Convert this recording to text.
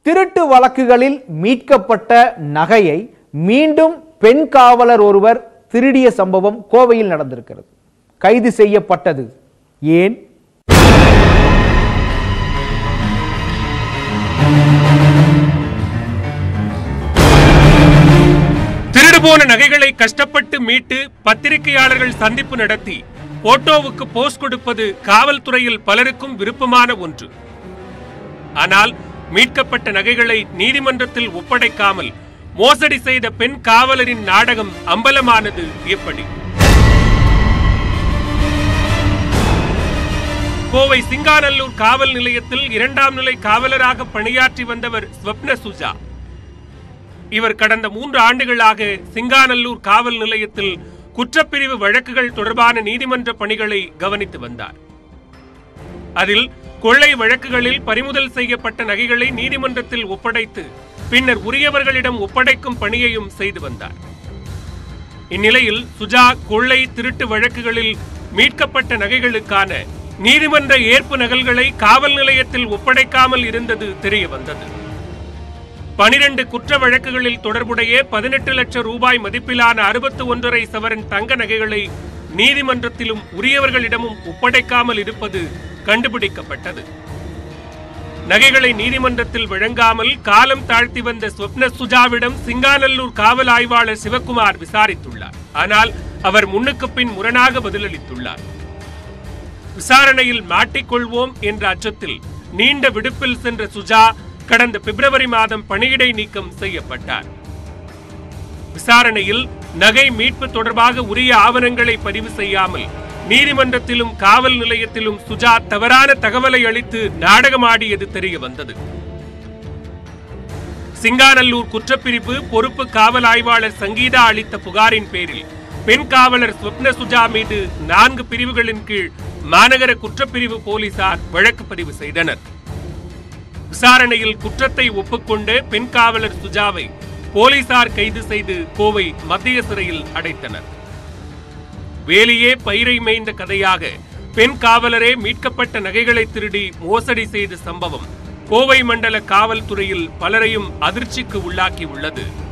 திருட்டு வழக்குகளில் மீட்கப்பட்ட நகையை மீண்டும் பெண் காவலர் ஒருவர் திருடிய சம்பவம் கோவையில் நடந்திருக்கிறது கைது செய்யப்பட்டது ஏன் திருடு போன நகைகளை கஷ்டப்பட்டு மீட்டு பத்திரிகையாளர்கள் சந்திப்பு நடத்தி போட்டோவுக்கு போஸ் கொடுப்பது காவல்துறையில் பலருக்கும் விருப்பமான ஒன்று ஆனால் மீட்கப்பட்ட நகைகளை நீதிமன்றத்தில் ஒப்படைக்காமல் மோசடி செய்த பெண் காவலரின் நாடகம் அம்பலமானது எப்படி கோவை சிங்காநல்லூர் காவல் நிலையத்தில் இரண்டாம் நிலை காவலராக பணியாற்றி வந்தவர் ஸ்வப்ன சுஜா இவர் கடந்த மூன்று ஆண்டுகளாக சிங்காநல்லூர் காவல் நிலையத்தில் குற்றப்பிரிவு வழக்குகள் தொடர்பான நீதிமன்ற பணிகளை கவனித்து வந்தார் அதில் கொள்ளை வழக்குகளில் பறிமுதல் செய்யப்பட்ட நகைகளை நீதிமன்றத்தில் ஒப்படைத்து பின்னர் உரியவர்களிடம் ஒப்படைக்கும் பணியையும் செய்து வந்தார் இந்நிலையில் சுஜா கொள்ளை திருட்டு வழக்குகளில் மீட்கப்பட்ட நகைகளுக்கான நீதிமன்ற ஏற்பு நகல்களை காவல் நிலையத்தில் ஒப்படைக்காமல் இருந்தது தெரிய வந்தது பனிரெண்டு குற்ற வழக்குகளில் தொடர்புடைய பதினெட்டு லட்சம் ரூபாய் மதிப்பிலான அறுபத்து ஒன்றரை சவரன் தங்க நகைகளை நீதிமன்றத்திலும் உரியவர்களிடமும் ஒப்படைக்காமல் இருப்பது கண்டுபிடிக்கப்பட்டது நகைகளை நீதிமன்றத்தில் வழங்காமல் காலம் தாழ்த்தி வந்த ஸ்வப்ன சுஜாவிடம் சிங்காநல்லூர் காவல் ஆய்வாளர் சிவக்குமார் விசாரித்துள்ளார் ஆனால் அவர் முன்னுக்கு பின் முரணாக பதிலளித்துள்ளார் விசாரணையில் மாட்டிக்கொள்வோம் என்ற அச்சத்தில் நீண்ட விடுப்பில் சென்ற சுஜா கடந்த பிப்ரவரி மாதம் பணியிடை நீக்கம் செய்யப்பட்டார் விசாரணையில் நகை மீட்பு தொடர்பாக உரிய ஆவணங்களை பதிவு செய்யாமல் நீதிமன்றத்திலும் காவல் நிலையத்திலும் சுஜா தவறான தகவலை அளித்து நாடகமாடியது தெரிய வந்தது சிங்காநல்லூர் குற்றப்பிரிவு பொறுப்பு காவல் ஆய்வாளர் சங்கீதா அளித்த புகாரின் பேரில் பெண் காவலர் ஸ்வப்ன சுஜா மீது நான்கு பிரிவுகளின் கீழ் மாநகர குற்றப்பிரிவு போலீசார் வழக்கு பதிவு செய்தனர் விசாரணையில் குற்றத்தை ஒப்புக்கொண்ட பெண் காவலர் சுஜாவை போலீசார் கைது செய்து கோவை மத்திய சிறையில் அடைத்தனர் வேலியே பயிரை மேய்ந்த கதையாக பெண் காவலரே மீட்கப்பட்ட நகைகளை திருடி மோசடி செய்த சம்பவம் கோவை மண்டல காவல்துறையில் பலரையும் அதிர்ச்சிக்கு உள்ளாக்கி உள்ளது